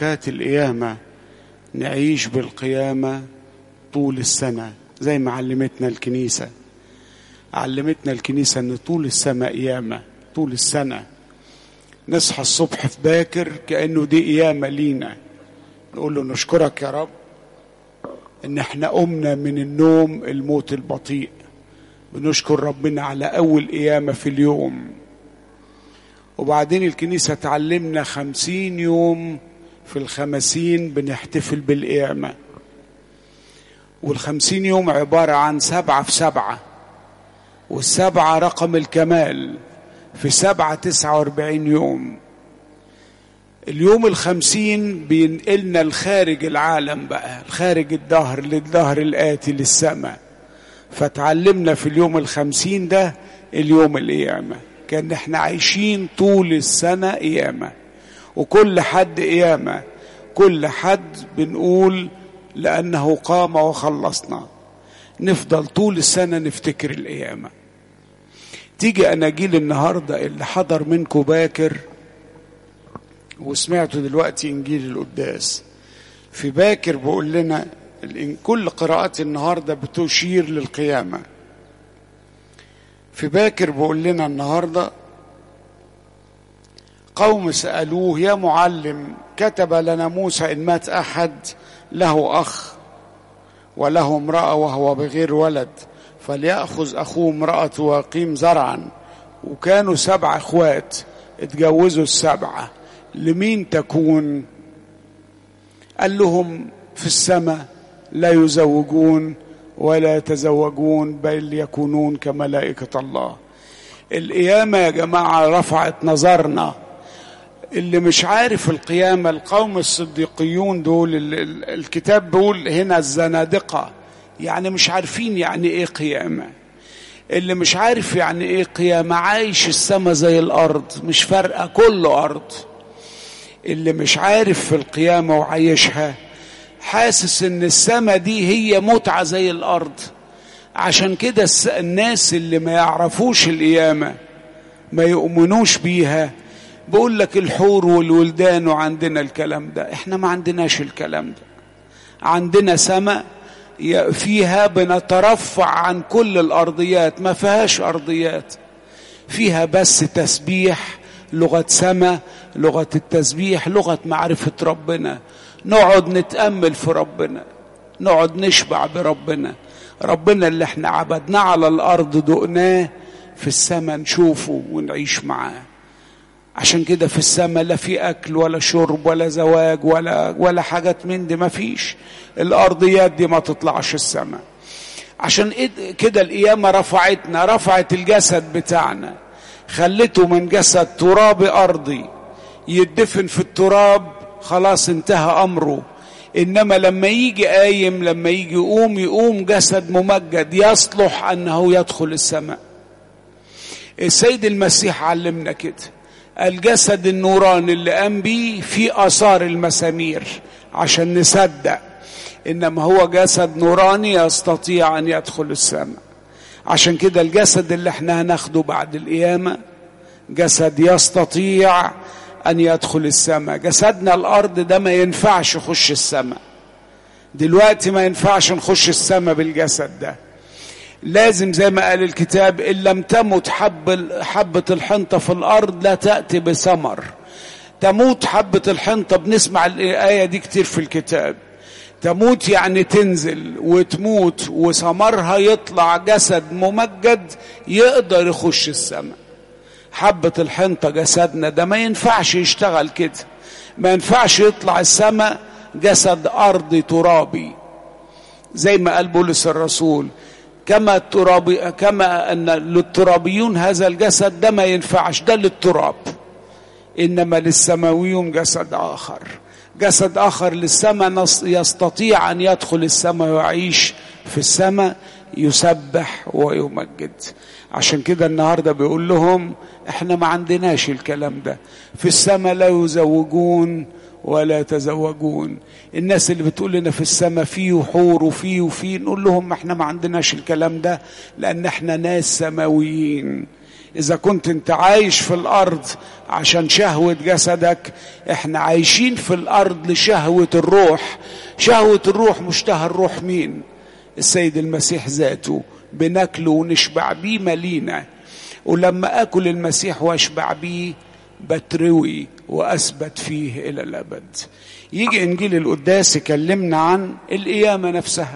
كانت القيامة نعيش بالقيامة طول السنة زي ما علمتنا الكنيسة علمتنا الكنيسة ان طول السنة قيامة طول السنة نصحى الصبح في باكر كأنه دي قيامة لينا نقول له نشكرك يا رب ان احنا قمنا من النوم الموت البطيء بنشكر ربنا على اول قيامة في اليوم وبعدين الكنيسة تعلمنا خمسين يوم في الخمسين بنحتفل بالقيامة والخمسين يوم عبارة عن سبعة في سبعة والسبعة رقم الكمال في سبعة تسعة واربعين يوم اليوم الخمسين بينقلنا لخارج العالم بقى خارج الدهر للدهر الآتي للسماء فتعلمنا في اليوم الخمسين ده اليوم القيامة كان احنا عايشين طول السنة قيامة وكل حد قيامة كل حد بنقول لأنه قام وخلصنا نفضل طول السنة نفتكر القيامة تيجي أناجيل النهاردة اللي حضر منكم باكر وسمعتوا دلوقتي إنجيل القداس في باكر بقول لنا كل قراءات النهاردة بتشير للقيامة في باكر بقول لنا النهاردة قوم سألوه يا معلم كتب لنا موسى إن مات أحد له أخ وله امرأة وهو بغير ولد فليأخذ أخوه امرأته ويقيم زرعا وكانوا سبع اخوات اتجوزوا السبعة لمين تكون قال لهم في السماء لا يزوجون ولا يتزوجون بل يكونون كملائكة الله القيامة يا جماعة رفعت نظرنا اللي مش عارف القيامة القوم الصديقيون دول الكتاب بيقول هنا الزنادقة يعني مش عارفين يعني ايه قيامة اللي مش عارف يعني ايه قيامة عايش السما زي الارض مش فارقة كله ارض اللي مش عارف في القيامة وعايشها حاسس ان السما دي هي متعة زي الارض عشان كده الناس اللي ما يعرفوش القيامة ما يؤمنوش بيها بقول لك الحور والولدان وعندنا الكلام ده احنا ما عندناش الكلام ده عندنا سماء فيها بنترفع عن كل الارضيات ما فيهاش ارضيات فيها بس تسبيح لغه سماء لغه التسبيح لغه معرفه ربنا نقعد نتامل في ربنا نقعد نشبع بربنا ربنا اللي احنا عبدناه على الارض دقناه في السماء نشوفه ونعيش معاه عشان كده في السماء لا في اكل ولا شرب ولا زواج ولا ولا حاجات من دي ما فيش الارضيات دي ما تطلعش السماء عشان كده القيامه رفعتنا رفعت الجسد بتاعنا خلته من جسد ترابي ارضي يدفن في التراب خلاص انتهى امره انما لما يجي قايم لما يجي يقوم يقوم جسد ممجد يصلح انه يدخل السماء السيد المسيح علمنا كده الجسد النوراني اللي قام بيه في اثار المسامير عشان نصدق انما هو جسد نوراني يستطيع ان يدخل السماء عشان كده الجسد اللي احنا هناخده بعد القيامه جسد يستطيع ان يدخل السماء جسدنا الارض ده ما ينفعش يخش السماء دلوقتي ما ينفعش نخش السماء بالجسد ده لازم زي ما قال الكتاب ان لم تمت حب حبه الحنطه في الارض لا تاتي بثمر تموت حبه الحنطه بنسمع الايه دي كتير في الكتاب تموت يعني تنزل وتموت وثمرها يطلع جسد ممجد يقدر يخش السماء حبة الحنطة جسدنا ده ما ينفعش يشتغل كده ما ينفعش يطلع السماء جسد أرضي ترابي زي ما قال بولس الرسول كما الترابي كما ان للترابيون هذا الجسد ده ما ينفعش ده للتراب انما للسماويون جسد اخر جسد اخر للسماء يستطيع ان يدخل السماء ويعيش في السماء يسبح ويمجد عشان كده النهارده بيقول لهم احنا ما عندناش الكلام ده في السماء لا يزوجون ولا يتزوجون الناس اللي بتقول لنا في السماء فيه وحور وفيه وفيه نقول لهم احنا ما عندناش الكلام ده لان احنا ناس سماويين اذا كنت انت عايش في الارض عشان شهوه جسدك احنا عايشين في الارض لشهوه الروح شهوه الروح مشتهى الروح مين السيد المسيح ذاته بناكله ونشبع بيه ملينا ولما اكل المسيح واشبع بيه بتروي واثبت فيه الى الابد يجي انجيل القداس يكلمنا عن القيامه نفسها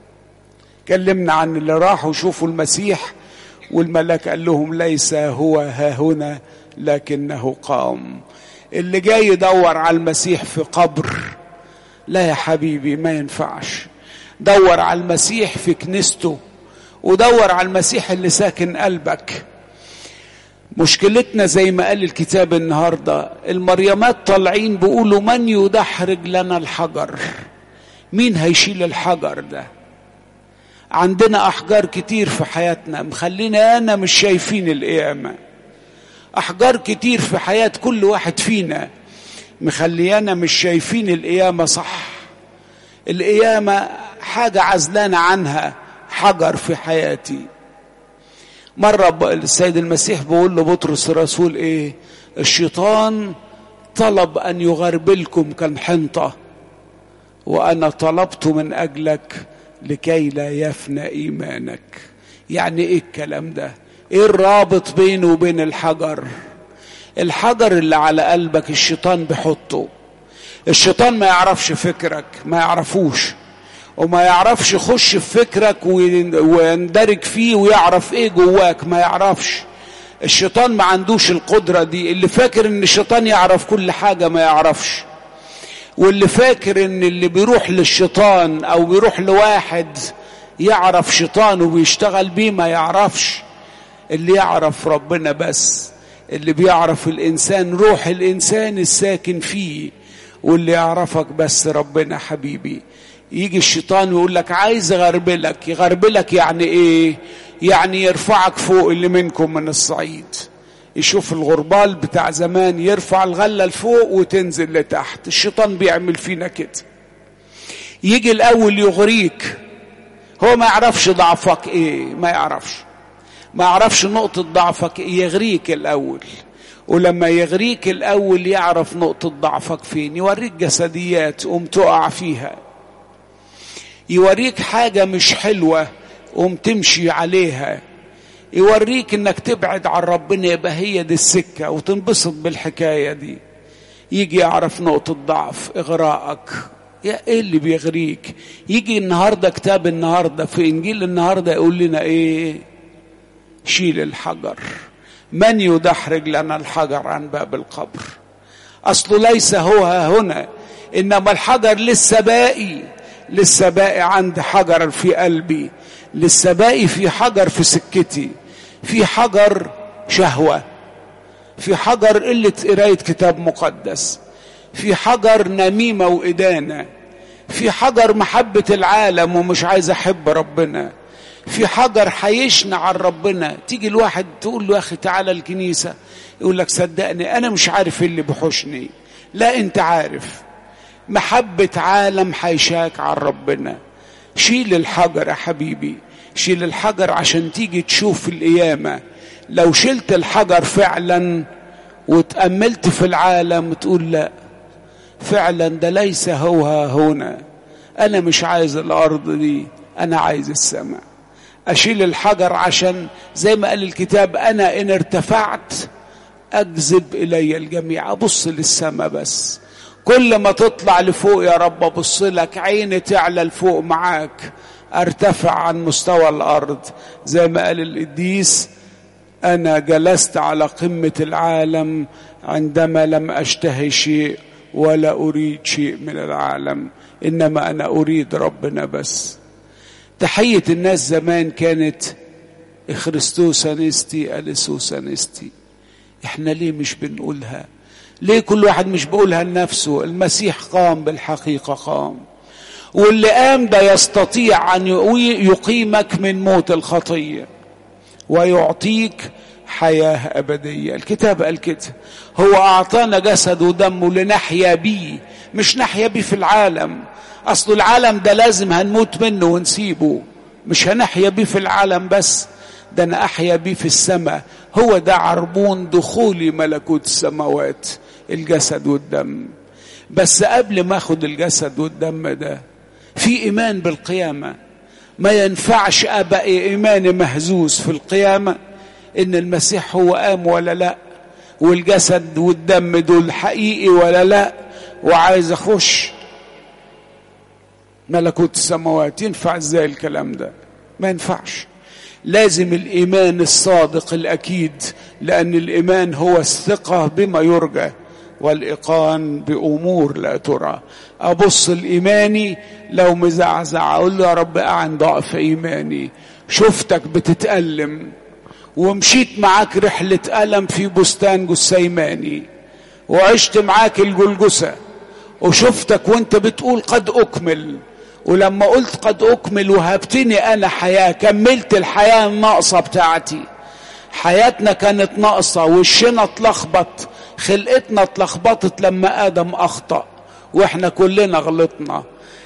كلمنا عن اللي راحوا شوفوا المسيح والملاك قال لهم ليس هو ها هنا لكنه قام اللي جاي يدور على المسيح في قبر لا يا حبيبي ما ينفعش دور على المسيح في كنيسته ودور على المسيح اللي ساكن قلبك مشكلتنا زي ما قال الكتاب النهارده المريمات طالعين بيقولوا من يدحرج لنا الحجر مين هيشيل الحجر ده عندنا احجار كتير في حياتنا مخلينا انا مش شايفين القيامه احجار كتير في حياه كل واحد فينا مخليانا مش شايفين القيامه صح القيامه حاجه عزلانه عنها حجر في حياتي مرة السيد المسيح بيقول لبطرس الرسول ايه الشيطان طلب ان يغربلكم كالحنطة وانا طلبت من اجلك لكي لا يفنى ايمانك يعني ايه الكلام ده ايه الرابط بينه وبين الحجر الحجر اللي على قلبك الشيطان بيحطه الشيطان ما يعرفش فكرك ما يعرفوش وما يعرفش يخش في فكرك ويندرج فيه ويعرف ايه جواك ما يعرفش الشيطان ما عندوش القدرة دي اللي فاكر ان الشيطان يعرف كل حاجة ما يعرفش واللي فاكر ان اللي بيروح للشيطان او بيروح لواحد يعرف شيطان وبيشتغل بيه ما يعرفش اللي يعرف ربنا بس اللي بيعرف الانسان روح الانسان الساكن فيه واللي يعرفك بس ربنا حبيبي يجي الشيطان ويقول لك عايز يغربلك يغربلك يعني ايه يعني يرفعك فوق اللي منكم من الصعيد يشوف الغربال بتاع زمان يرفع الغلة لفوق وتنزل لتحت الشيطان بيعمل فينا كده يجي الاول يغريك هو ما يعرفش ضعفك ايه ما يعرفش ما يعرفش نقطة ضعفك إيه يغريك الاول ولما يغريك الاول يعرف نقطة ضعفك فين يوريك جسديات قوم تقع فيها يوريك حاجة مش حلوة قوم تمشي عليها يوريك انك تبعد عن ربنا يبقى هي دي السكة وتنبسط بالحكاية دي يجي يعرف نقطة ضعف اغراءك يا ايه اللي بيغريك يجي النهاردة كتاب النهاردة في انجيل النهاردة يقول لنا ايه شيل الحجر من يدحرج لنا الحجر عن باب القبر اصله ليس هو هنا انما الحجر لسه باقي لسه باقي عندي حجر في قلبي لسه باقي في حجر في سكتي في حجر شهوة في حجر قلة قراية كتاب مقدس في حجر نميمة وإدانة في حجر محبة العالم ومش عايز أحب ربنا في حجر حيشنا عن ربنا تيجي الواحد تقول له يا أخي تعالى الكنيسة يقول لك صدقني أنا مش عارف اللي بحشني لا أنت عارف محبة عالم حيشاك عن ربنا شيل الحجر يا حبيبي شيل الحجر عشان تيجي تشوف القيامة لو شلت الحجر فعلا وتأملت في العالم تقول لا فعلا ده ليس هو هنا أنا مش عايز الأرض دي أنا عايز السماء أشيل الحجر عشان زي ما قال الكتاب أنا إن ارتفعت أجذب إلي الجميع أبص للسماء بس كل ما تطلع لفوق يا رب ابص لك عيني تعلى لفوق معاك ارتفع عن مستوى الارض زي ما قال القديس انا جلست على قمه العالم عندما لم اشتهي شيء ولا اريد شيء من العالم انما انا اريد ربنا بس تحيه الناس زمان كانت خريستوس انستي اليسوس انستي احنا ليه مش بنقولها ليه كل واحد مش بيقولها لنفسه المسيح قام بالحقيقة قام واللي قام ده يستطيع أن يقيمك من موت الخطية ويعطيك حياة أبدية الكتاب قال كده هو أعطانا جسد ودمه لنحيا بيه مش نحيا بيه في العالم أصل العالم ده لازم هنموت منه ونسيبه مش هنحيا بيه في العالم بس ده انا احيا بيه في السماء هو ده عربون دخولي ملكوت السماوات الجسد والدم بس قبل ما اخد الجسد والدم ده في ايمان بالقيامه ما ينفعش ابقى ايماني مهزوز في القيامه ان المسيح هو قام ولا لا والجسد والدم دول حقيقي ولا لا وعايز اخش ملكوت السماوات ينفع ازاي الكلام ده ما ينفعش لازم الايمان الصادق الاكيد لان الايمان هو الثقه بما يرجى والايقان بامور لا ترى ابص الايماني لو مزعزع اقول له يا رب اعن ضعف ايماني شفتك بتتالم ومشيت معاك رحله الم في بستان جسيماني وعشت معاك الجلجسه وشفتك وانت بتقول قد اكمل ولما قلت قد اكمل وهبتني انا حياه كملت الحياه الناقصه بتاعتي حياتنا كانت ناقصه وشنا اتلخبط خلقتنا اتلخبطت لما ادم اخطا واحنا كلنا غلطنا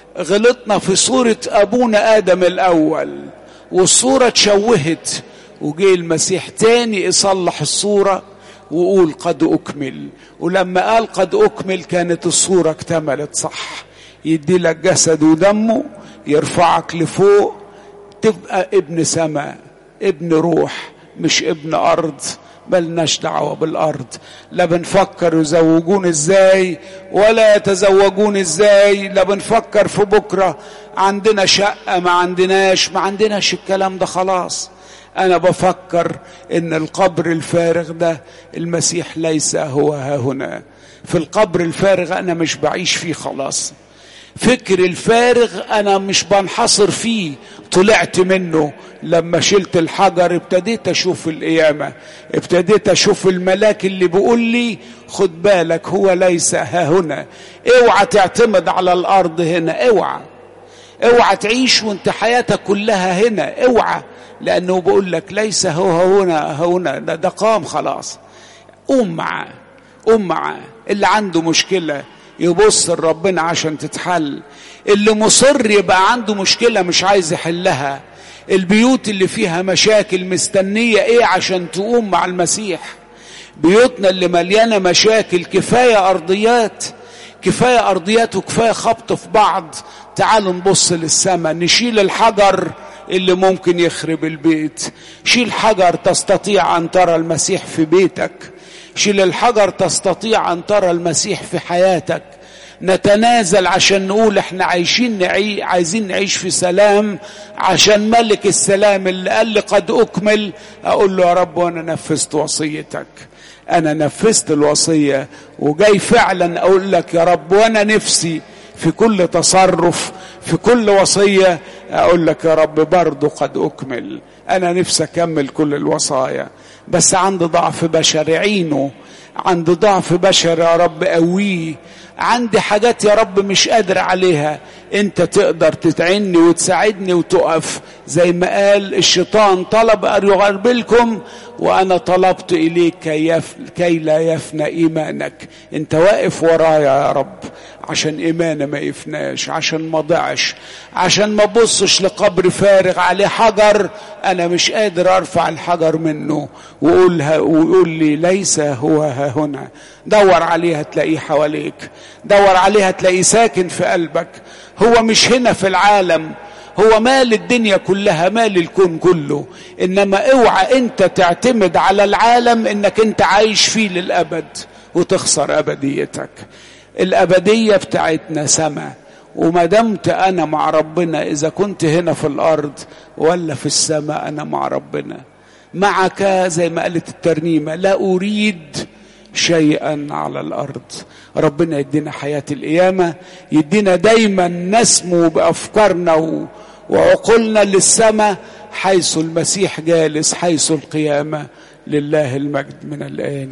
غلطنا في صوره ابونا ادم الاول والصوره اتشوهت وجه المسيح تاني يصلح الصوره وقول قد اكمل ولما قال قد اكمل كانت الصوره اكتملت صح يدي لك جسد ودمه يرفعك لفوق تبقى ابن سماء ابن روح مش ابن ارض ملناش دعوه بالارض لا بنفكر يزوجون ازاي ولا يتزوجون ازاي لا بنفكر في بكره عندنا شقه ما عندناش ما عندناش الكلام ده خلاص انا بفكر ان القبر الفارغ ده المسيح ليس هو ها هنا في القبر الفارغ انا مش بعيش فيه خلاص فكر الفارغ انا مش بنحصر فيه طلعت منه لما شلت الحجر ابتديت اشوف القيامه ابتديت اشوف الملاك اللي بيقول لي خد بالك هو ليس ها هنا اوعى تعتمد على الارض هنا اوعى اوعى تعيش وانت حياتك كلها هنا اوعى لانه بيقول لك ليس هو هنا هنا ده, ده قام خلاص قوم معاه قوم معاه اللي عنده مشكله يبص لربنا عشان تتحل اللي مصر يبقى عنده مشكله مش عايز يحلها البيوت اللي فيها مشاكل مستنيه ايه عشان تقوم مع المسيح بيوتنا اللي مليانه مشاكل كفايه ارضيات كفايه ارضيات وكفايه خبط في بعض تعالوا نبص للسماء نشيل الحجر اللي ممكن يخرب البيت شيل حجر تستطيع ان ترى المسيح في بيتك شيل الحجر تستطيع ان ترى المسيح في حياتك نتنازل عشان نقول احنا عايشين نعي عايزين نعيش في سلام عشان ملك السلام اللي قال لي قد اكمل اقول له يا رب وانا نفذت وصيتك انا نفذت الوصيه وجاي فعلا اقول لك يا رب وانا نفسي في كل تصرف في كل وصيه اقول لك يا رب برضه قد اكمل انا نفسي اكمل كل الوصايا بس عندي ضعف بشري عينه عندي ضعف بشري يا رب قويه عندي حاجات يا رب مش قادر عليها انت تقدر تتعني وتساعدني وتقف زي ما قال الشيطان طلب ان يغربلكم وانا طلبت اليك كي, يف... كي لا يفنى ايمانك انت واقف ورايا يا رب عشان ايماني ما يفناش عشان ما ضعش عشان ما بصش لقبر فارغ عليه حجر انا مش قادر ارفع الحجر منه وقول ويقول لي ليس هو ها هنا دور عليه هتلاقيه حواليك دور عليه هتلاقيه ساكن في قلبك هو مش هنا في العالم هو مال الدنيا كلها مال الكون كله انما اوعى انت تعتمد على العالم انك انت عايش فيه للابد وتخسر ابديتك الابديه بتاعتنا سما وما دمت انا مع ربنا اذا كنت هنا في الارض ولا في السماء انا مع ربنا معك زي ما قالت الترنيمه لا اريد شيئا على الارض ربنا يدينا حياه القيامه يدينا دايما نسمو بافكارنا وعقولنا للسماء حيث المسيح جالس حيث القيامه لله المجد من الان